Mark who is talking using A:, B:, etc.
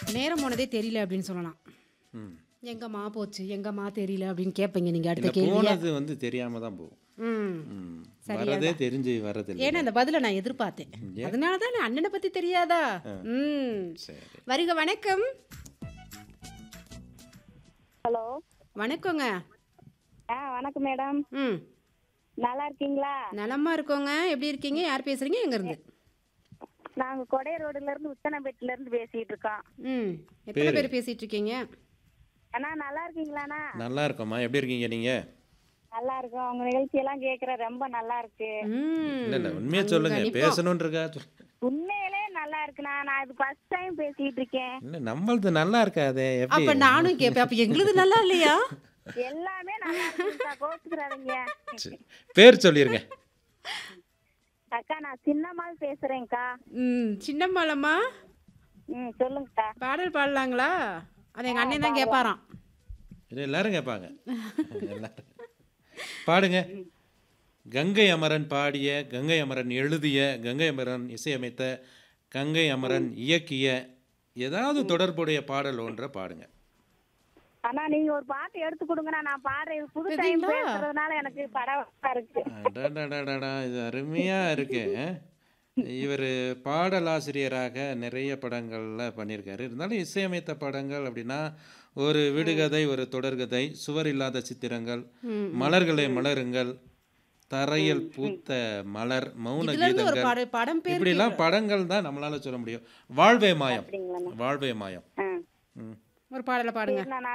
A: நேரம் போனதே தெரியல அப்படின்னு சொல்லலாம்
B: ம்
A: எங்கம்மா போச்சு எங்கம்மா தெரியல அப்படின்னு கேட்பீங்க நீங்கள்
B: இல்லை
A: அடுத்த கேள்வி
B: போனது வந்து தெரியாம தான் போகும்
A: ம்
B: ம்
A: சரியா
B: வரதே தெரிஞ்சு வரதில்லை
A: ஏன்னா அந்த பதிலை நான் எதிர்பார்த்தேன் அதனால தான் அண்ணனை பற்றி தெரியாதா ம்
B: சரி
A: வருக வணக்கம்
C: ஹலோ
A: வணக்கங்க
C: ஆ வணக்கம் மேடம்
A: ம்
C: நல்லா இருக்கீங்களா
A: நலமா இருக்கோங்க எப்படி இருக்கீங்க யார் பேசுறீங்க எங்க இருந்து
C: நாங்க கொடை ரோடுல இருந்து உத்தனபேட்டில இருந்து பேசிட்டு இருக்கோம்
A: ம் எத்தனை பேர் பேசிட்டு இருக்கீங்க
C: அண்ணா நல்லா இருக்கீங்களாண்ணா
B: நல்லா இருக்கோம்மா எப்படி இருக்கீங்க நீங்க
C: நல்லா இருக்கோம் உங்க நிகழ்ச்சி எல்லாம் கேக்குற ரொம்ப நல்லா இருக்கு
A: ம்
B: இல்லை இல்லை உண்மையை சொல்லுங்க பேசணும்னு இருக்கா சொல்
C: உண்மையிலே நல்லா இருக்குண்ணா நான் இது ஃபர்ஸ்ட் டைம் பேசிட்டு இருக்கேன்
B: இல்லை நம்மளது நல்லா இருக்காதே எப்படி
A: அப்ப நானும் கேட்பேன் அப்ப எங்களுது நல்லா இல்லையா
C: எல்லாமே நல்லா இருக்குக்கா கோச்சுக்கிறாதீங்க
B: சரி. பேர் சொல்லிருங்க
C: அக்கா நான் சின்னம்மாள் பேசுறேன்க்கா
A: ம் சின்னம்மாளம்மா
C: ம் சொல்லுங்கக்கா
A: பாடல் பாடலாங்களா அது எங்க அண்ணன் தான் கேட்பாராம்
B: இது எல்லாரும் கேட்பாங்க எல்லாரும் பாடுங்க கங்கை அமரன் பாடிய கங்கை அமரன் எழுதிய கங்கை அமரன் இசையமைத்த கங்கை அமரன் இயக்கிய ஏதாவது தொடர்புடைய பாடல் ஒன்றை பாடுங்க
C: அண்ணா நீங்க ஒரு பாட்டு எடுத்து கொடுங்கண்ணா நான் பாடுறேன் இது புது டைம்
A: எதுங்களா?
C: பேசுறதுனால எனக்கு படவா இருக்கு
B: அடடடடடா, இது அருமையா இருக்கு இவர் பாடலாசிரியராக நிறைய படங்கள்ல பண்ணியிருக்காரு இருந்தாலும் இசையமைத்த படங்கள் அப்படின்னா ஒரு விடுகதை ஒரு தொடர்கதை சுவர் இல்லாத சித்திரங்கள் மலர்களை மலருங்கள் தரையில் பூத்த மலர் மௌன
A: இதுல இருந்து ஒரு
B: கீதங்கள்
A: பாடல் படம் பேர்
B: இப்படிலாம் படங்கள் தான் நம்மளால சொல்ல முடியும் வாழ்வே மாயம்
C: அப்படிங்களாண்ணா
B: வாழ்வே மாயம்
C: ஆ
B: ம்
A: ஒரு பாடலை பாடுங்க
C: சரிண்ணா, நான்